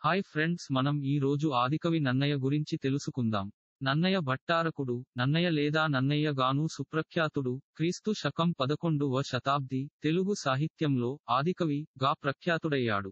hi friends మనం ఈ రోజు ఆదికవి నన్నయ్య గురించి తెలుసుకుందాం నన్నయ్య భట్టారకుడు నన్నయ్య లేదా నన్నయ్య గాను సుప్రఖ్యాతుడు క్రీస్తు శకం పదకొండువ శతాబ్ది తెలుగు సాహిత్యంలో ఆదికవి గా ప్రఖ్యాతుడయ్యాడు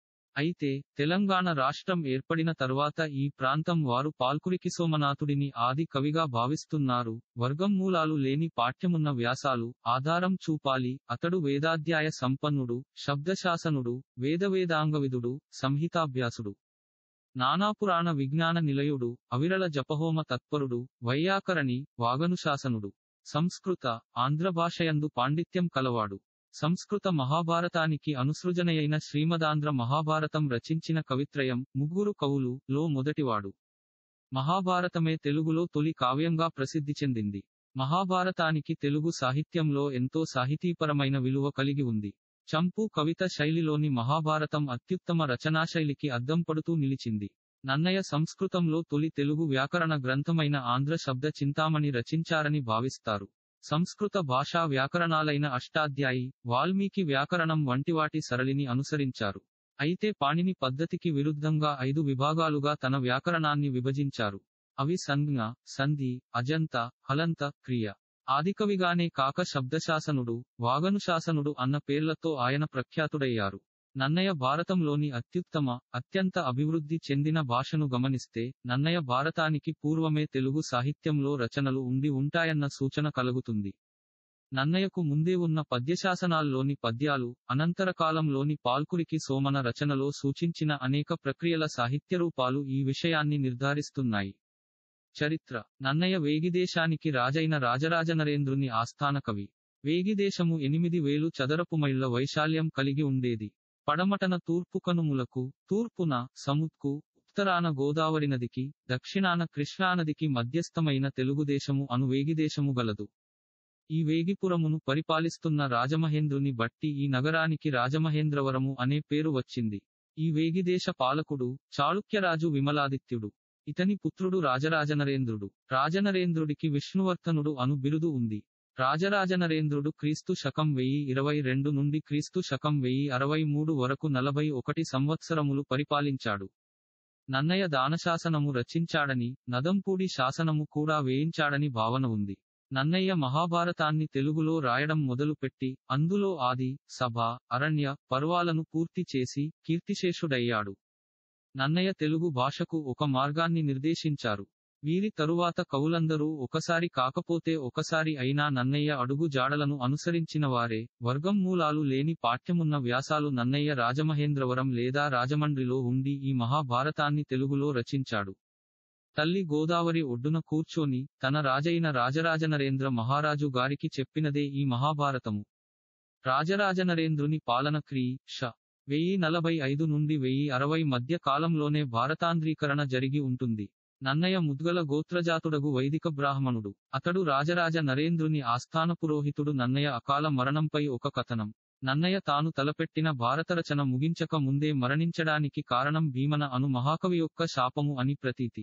అయితే తెలంగాణ రాష్ట్రం ఏర్పడిన తర్వాత ఈ ప్రాంతం వారు పాల్కురికి సోమనాథుడిని ఆది కవిగా భావిస్తున్నారు వర్గమూలాలు లేని పాఠ్యమున్న వ్యాసాలు ఆధారం చూపాలి అతడు వేదాధ్యాయ సంపన్నుడు శబ్దశాసనుడు వేదవేదాంగవిదుడు సంహితాభ్యాసుడు నానాపురాణ విజ్ఞాన నిలయుడు అవిరళ జపహోమ తత్పరుడు వైయాకరణి వాగనుశాసనుడు సంస్కృత ఆంధ్ర భాషయందు పాండిత్యం కలవాడు సంస్కృత మహాభారతానికి అనుసృజనయైన శ్రీమదాంధ్ర మహాభారతం రచించిన కవిత్రయం ముగ్గురు కవులు లో మొదటివాడు మహాభారతమే తెలుగులో తొలి కావ్యంగా ప్రసిద్ధి చెందింది మహాభారతానికి తెలుగు సాహిత్యంలో ఎంతో సాహితీపరమైన విలువ కలిగి ఉంది చంపు కవిత శైలిలోని మహాభారతం అత్యుత్తమ రచనాశైలికి అద్దం పడుతూ నిలిచింది నన్నయ్య సంస్కృతంలో తొలి తెలుగు వ్యాకరణ గ్రంథమైన ఆంధ్ర శబ్ద చింతామణి రచించారని భావిస్తారు సంస్కృత భాషా వ్యాకరణాలైన అష్టాధ్యాయి వాల్మీకి వ్యాకరణం వంటివాటి సరళిని అనుసరించారు అయితే పాణిని పద్ధతికి విరుద్ధంగా ఐదు విభాగాలుగా తన వ్యాకరణాన్ని విభజించారు అవి సంజ్ఞ సంధి అజంత హలంత క్రియ ఆదికవిగానే కాక శబ్దశాసనుడు వాగనుశాసనుడు అన్న పేర్లతో ఆయన ప్రఖ్యాతుడయ్యారు నన్నయ్య భారతంలోని అత్యుత్తమ అత్యంత అభివృద్ధి చెందిన భాషను గమనిస్తే నన్నయ్య భారతానికి పూర్వమే తెలుగు సాహిత్యంలో రచనలు ఉండి ఉంటాయన్న సూచన కలుగుతుంది నన్నయ్యకు ముందే ఉన్న పద్యశాసనాల్లోని పద్యాలు అనంతర కాలంలోని పాల్కురికి సోమన రచనలో సూచించిన అనేక ప్రక్రియల సాహిత్యరూపాలు ఈ విషయాన్ని నిర్ధారిస్తున్నాయి చరిత్ర నన్నయ్య వేగిదేశానికి రాజైన రాజరాజనరేంద్రుని ఆస్థాన కవి వేగిదేశము ఎనిమిది వేలు చదరపు మైళ్ల వైశాల్యం కలిగి ఉండేది పడమటన తూర్పు కనుములకు తూర్పున సముద్కు ఉత్తరాన గోదావరి నదికి దక్షిణాన కృష్ణానదికి మధ్యస్థమైన తెలుగుదేశము అను వేగిదేశము గలదు ఈ వేగిపురమును పరిపాలిస్తున్న రాజమహేంద్రుని బట్టి ఈ నగరానికి రాజమహేంద్రవరము అనే పేరు వచ్చింది ఈ వేగిదేశ పాలకుడు చాళుక్యరాజు విమలాదిత్యుడు ఇతని పుత్రుడు రాజరాజనరేంద్రుడు రాజనరేంద్రుడికి విష్ణువర్ధనుడు అను బిరుదు ఉంది రాజరాజనరేంద్రుడు క్రీస్తు శకం వెయ్యి ఇరవై రెండు నుండి క్రీస్తు శకం వెయ్యి అరవై మూడు వరకు నలభై ఒకటి సంవత్సరములు పరిపాలించాడు నన్నయ్య దానశాసనము రచించాడని నదంపూడి శాసనము కూడా వేయించాడని భావన ఉంది నన్నయ్య మహాభారతాన్ని తెలుగులో రాయడం మొదలుపెట్టి అందులో ఆది సభ అరణ్య పర్వాలను పూర్తి చేసి కీర్తిశేషుడయ్యాడు నన్నయ్య తెలుగు భాషకు ఒక మార్గాన్ని నిర్దేశించారు వీరి తరువాత కవులందరూ ఒకసారి కాకపోతే ఒకసారి అయినా నన్నయ్య అడుగు జాడలను అనుసరించిన వారే వర్గం మూలాలు లేని పాఠ్యమున్న వ్యాసాలు నన్నయ్య రాజమహేంద్రవరం లేదా రాజమండ్రిలో ఉండి ఈ మహాభారతాన్ని తెలుగులో రచించాడు తల్లి గోదావరి ఒడ్డున కూర్చొని తన రాజైన రాజరాజనరేంద్ర మహారాజు గారికి చెప్పినదే ఈ మహాభారతము రాజరాజనరేంద్రుని పాలన క్రీ ష వెయ్యి నలభై ఐదు నుండి వెయ్యి అరవై మధ్య కాలంలోనే భారతాంధ్రీకరణ జరిగి ఉంటుంది నన్నయ్య ముద్గల గోత్రజాతుడగు వైదిక బ్రాహ్మణుడు అతడు రాజరాజ నరేంద్రుని ఆస్థాన పురోహితుడు నన్నయ్య అకాల మరణంపై ఒక కథనం నన్నయ్య తాను తలపెట్టిన భారతరచన ముగించక ముందే మరణించడానికి కారణం భీమన అను మహాకవి యొక్క శాపము అని ప్రతీతి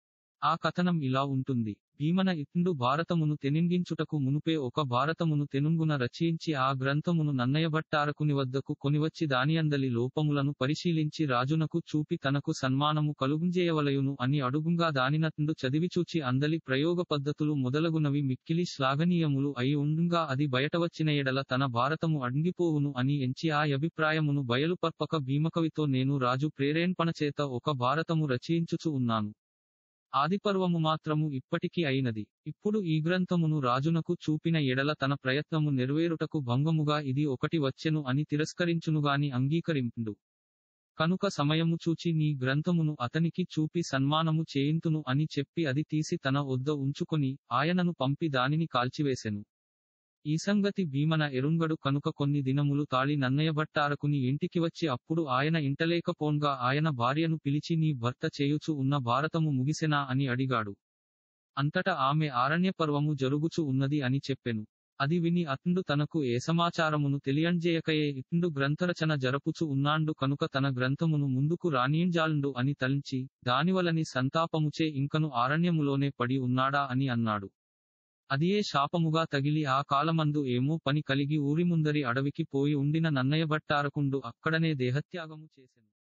ఆ కథనం ఇలా ఉంటుంది భీమన ఇట్ండు భారతమును తెనింగించుటకు మునుపే ఒక భారతమును తెనుంగున రచయించి ఆ గ్రంథమును నన్నయభట్టారకుని వద్దకు కొనివచ్చి దానియందలి లోపములను పరిశీలించి రాజునకు చూపి తనకు సన్మానము కలుగుంజేయవలయును అని అడుగుంగా దానినట్టు చదివిచూచి అందలి ప్రయోగ పద్ధతులు మొదలగునవి మిక్కిలి శ్లాఘనీయములు అయి ఉండుగా అది బయటవచ్చిన ఎడల తన భారతము అడ్గిపోవును అని ఎంచి ఆ అభిప్రాయమును బయలుపర్పక భీమకవితో నేను రాజు ప్రేరేణపణచేత ఒక భారతము రచయించుచు ఉన్నాను ఆదిపర్వము మాత్రము ఇప్పటికి అయినది ఇప్పుడు ఈ గ్రంథమును రాజునకు చూపిన ఎడల తన ప్రయత్నము నెరవేరుటకు భంగముగా ఇది ఒకటి వచ్చెను అని తిరస్కరించునుగాని అంగీకరింపుడు కనుక సమయము చూచి నీ గ్రంథమును అతనికి చూపి సన్మానము చేయింతును అని చెప్పి అది తీసి తన వద్ద ఉంచుకొని ఆయనను పంపి దానిని కాల్చివేసెను ఈ సంగతి భీమన ఎరుంగడు కనుక కొన్ని దినములు తాళి నన్నయభట్టారకుని ఇంటికి వచ్చి అప్పుడు ఆయన ఇంటలేకపోన్గా ఆయన భార్యను పిలిచి నీ భర్త చేయుచు ఉన్న భారతము ముగిసెనా అని అడిగాడు అంతటా ఆమె ఆరణ్యపర్వము జరుగుచు ఉన్నది అని చెప్పెను అది విని అత్ండు తనకు ఏ సమాచారమును తెలియంజేయకయే ఇట్ండు గ్రంథరచన జరపుచు ఉన్నాండు కనుక తన గ్రంథమును ముందుకు రానియంజాలుండు అని తలంచి దానివలని సంతాపముచే ఇంకను ఆరణ్యములోనే పడి ఉన్నాడా అని అన్నాడు అదియే శాపముగా తగిలి ఆ కాలమందు ఏమో పని కలిగి ఊరి ముందరి అడవికి పోయి ఉండిన నన్నయ్య భట్టారకుండు అక్కడనే దేహత్యాగము చేసెను